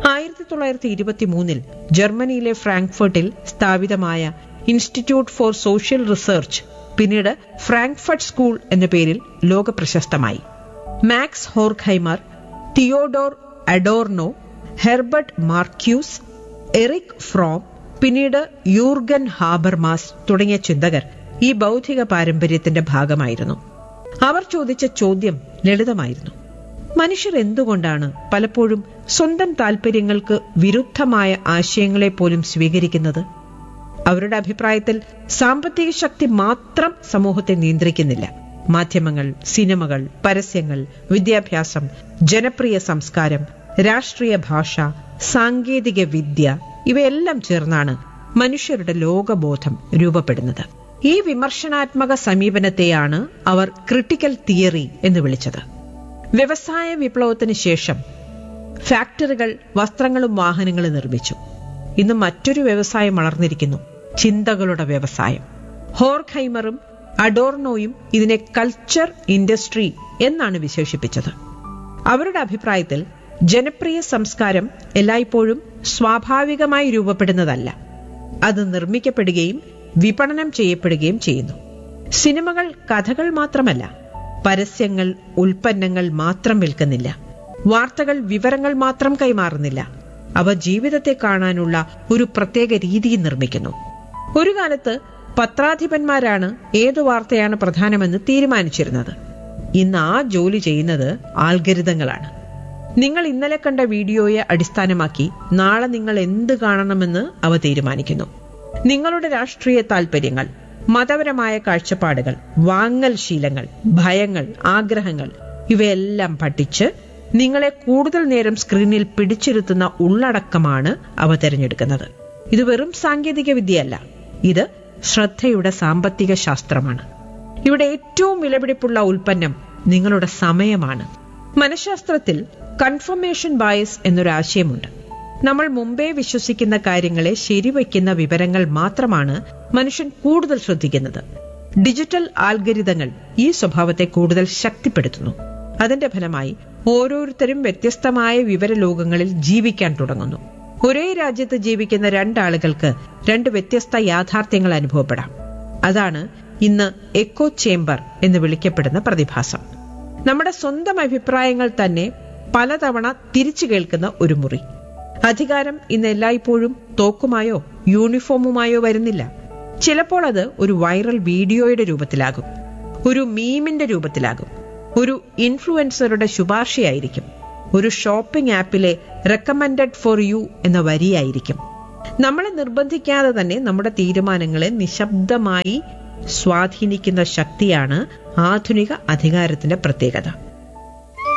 ആയിരത്തി തൊള്ളായിരത്തി ഇരുപത്തി മൂന്നിൽ ജർമ്മനിയിലെ ഫ്രാങ്ക്ഫർട്ടിൽ സ്ഥാപിതമായ ഇൻസ്റ്റിറ്റ്യൂട്ട് ഫോർ സോഷ്യൽ റിസർച്ച് പിന്നീട് ഫ്രാങ്ക്ഫർട്ട് സ്കൂൾ എന്ന പേരിൽ ലോകപ്രശസ്തമായി Max Horkheimer Theodor Adorno Herbert Marcuse Erich Fromm പിന്നീട് യൂർഗൻ ഹാബർമാസ് തുടങ്ങിയ ചിന്തകർ ഈ ബൗദ്ധിക പാരമ്പര്യത്തിന്റെ ഭാഗമായിരുന്നു അവർ ചോദിച്ച ചോദ്യം ലളിതമായിരുന്നു മനുഷ്യർ എന്തുകൊണ്ടാണ് പലപ്പോഴും സ്വന്തം താല്പര്യങ്ങൾക്ക് വിരുദ്ധമായ ആശയങ്ങളെ പോലും സ്വീകരിക്കുന്നത് അവരുടെ അഭിപ്രായത്തിൽ സാമ്പത്തിക ശക്തി മാത്രം സമൂഹത്തെ നിയന്ത്രിക്കുന്നില്ല മാധ്യമങ്ങൾ സിനിമകൾ പരസ്യങ്ങൾ വിദ്യാഭ്യാസം ജനപ്രിയ സംസ്കാരം രാഷ്ട്രീയ ഭാഷ സാങ്കേതിക വിദ്യ ഇവയെല്ലാം ചേർന്നാണ് മനുഷ്യരുടെ ലോകബോധം രൂപപ്പെടുന്നത് ഈ വിമർശനാത്മക സമീപനത്തെയാണ് അവർ ക്രിട്ടിക്കൽ തിയറി എന്ന് വിളിച്ചത് വ്യവസായ വിപ്ലവത്തിന് ശേഷം ഫാക്ടറികൾ വസ്ത്രങ്ങളും വാഹനങ്ങളും നിർമ്മിച്ചു ഇന്ന് മറ്റൊരു വ്യവസായം വളർന്നിരിക്കുന്നു ചിന്തകളുടെ വ്യവസായം ഹോർഖൈമറും അഡോർണോയും ഇതിനെ കൾച്ചർ ഇൻഡസ്ട്രി എന്നാണ് വിശേഷിപ്പിച്ചത് അവരുടെ അഭിപ്രായത്തിൽ ജനപ്രിയ സംസ്കാരം എല്ലായ്പ്പോഴും സ്വാഭാവികമായി രൂപപ്പെടുന്നതല്ല അത് നിർമ്മിക്കപ്പെടുകയും വിപണനം ചെയ്യപ്പെടുകയും ചെയ്യുന്നു സിനിമകൾ കഥകൾ മാത്രമല്ല പരസ്യങ്ങൾ ഉൽപ്പന്നങ്ങൾ മാത്രം വിൽക്കുന്നില്ല വാർത്തകൾ വിവരങ്ങൾ മാത്രം കൈമാറുന്നില്ല അവ ജീവിതത്തെ കാണാനുള്ള ഒരു പ്രത്യേക രീതി നിർമ്മിക്കുന്നു ഒരു കാലത്ത് പത്രാധിപന്മാരാണ് ഏതു വാർത്തയാണ് പ്രധാനമെന്ന് തീരുമാനിച്ചിരുന്നത് ഇന്ന് ആ ജോലി ചെയ്യുന്നത് ആൽഗരിതങ്ങളാണ് നിങ്ങൾ ഇന്നലെ കണ്ട വീഡിയോയെ അടിസ്ഥാനമാക്കി നാളെ നിങ്ങൾ എന്ത് കാണണമെന്ന് അവ തീരുമാനിക്കുന്നു നിങ്ങളുടെ രാഷ്ട്രീയ താൽപര്യങ്ങൾ മതപരമായ കാഴ്ചപ്പാടുകൾ വാങ്ങൽ ശീലങ്ങൾ ഭയങ്ങൾ ആഗ്രഹങ്ങൾ ഇവയെല്ലാം പഠിച്ച് നിങ്ങളെ കൂടുതൽ നേരം സ്ക്രീനിൽ പിടിച്ചിരുത്തുന്ന ഉള്ളടക്കമാണ് അവ തിരഞ്ഞെടുക്കുന്നത് ഇത് വെറും സാങ്കേതിക വിദ്യയല്ല ഇത് ശ്രദ്ധയുടെ സാമ്പത്തിക ശാസ്ത്രമാണ് ഇവിടെ ഏറ്റവും വിലപിടിപ്പുള്ള ഉൽപ്പന്നം നിങ്ങളുടെ സമയമാണ് മനഃശാസ്ത്രത്തിൽ കൺഫർമേഷൻ ബയസ് എന്നൊരു ആശയമുണ്ട് നമ്മൾ മുമ്പേ വിശ്വസിക്കുന്ന കാര്യങ്ങളെ ശരിവയ്ക്കുന്ന വിവരങ്ങൾ മാത്രമാണ് മനുഷ്യൻ കൂടുതൽ ശ്രദ്ധിക്കുന്നത് ഡിജിറ്റൽ ആൽഗരിതങ്ങൾ ഈ സ്വഭാവത്തെ കൂടുതൽ ശക്തിപ്പെടുത്തുന്നു അതിന്റെ ഫലമായി ഓരോരുത്തരും വ്യത്യസ്തമായ വിവരലോകങ്ങളിൽ ജീവിക്കാൻ തുടങ്ങുന്നു ഒരേ രാജ്യത്ത് ജീവിക്കുന്ന രണ്ടാളുകൾക്ക് രണ്ട് വ്യത്യസ്ത യാഥാർത്ഥ്യങ്ങൾ അനുഭവപ്പെടാം അതാണ് ഇന്ന് എക്കോ ചേംബർ എന്ന് വിളിക്കപ്പെടുന്ന പ്രതിഭാസം നമ്മുടെ സ്വന്തം അഭിപ്രായങ്ങൾ തന്നെ പലതവണ തിരിച്ചു കേൾക്കുന്ന ഒരു മുറി അധികാരം ഇന്ന് എല്ലായ്പ്പോഴും തോക്കുമായോ യൂണിഫോമുമായോ വരുന്നില്ല ചിലപ്പോൾ അത് ഒരു വൈറൽ വീഡിയോയുടെ രൂപത്തിലാകും ഒരു മീമിന്റെ രൂപത്തിലാകും ഒരു ഇൻഫ്ലുവൻസറുടെ ശുപാർശയായിരിക്കും ഒരു ഷോപ്പിംഗ് ആപ്പിലെ റെക്കമെൻഡഡ് ഫോർ യു എന്ന വരിയായിരിക്കും നമ്മളെ നിർബന്ധിക്കാതെ തന്നെ നമ്മുടെ തീരുമാനങ്ങളെ നിശബ്ദമായി സ്വാധീനിക്കുന്ന ശക്തിയാണ് ആധുനിക അധികാരത്തിന്റെ പ്രത്യേകത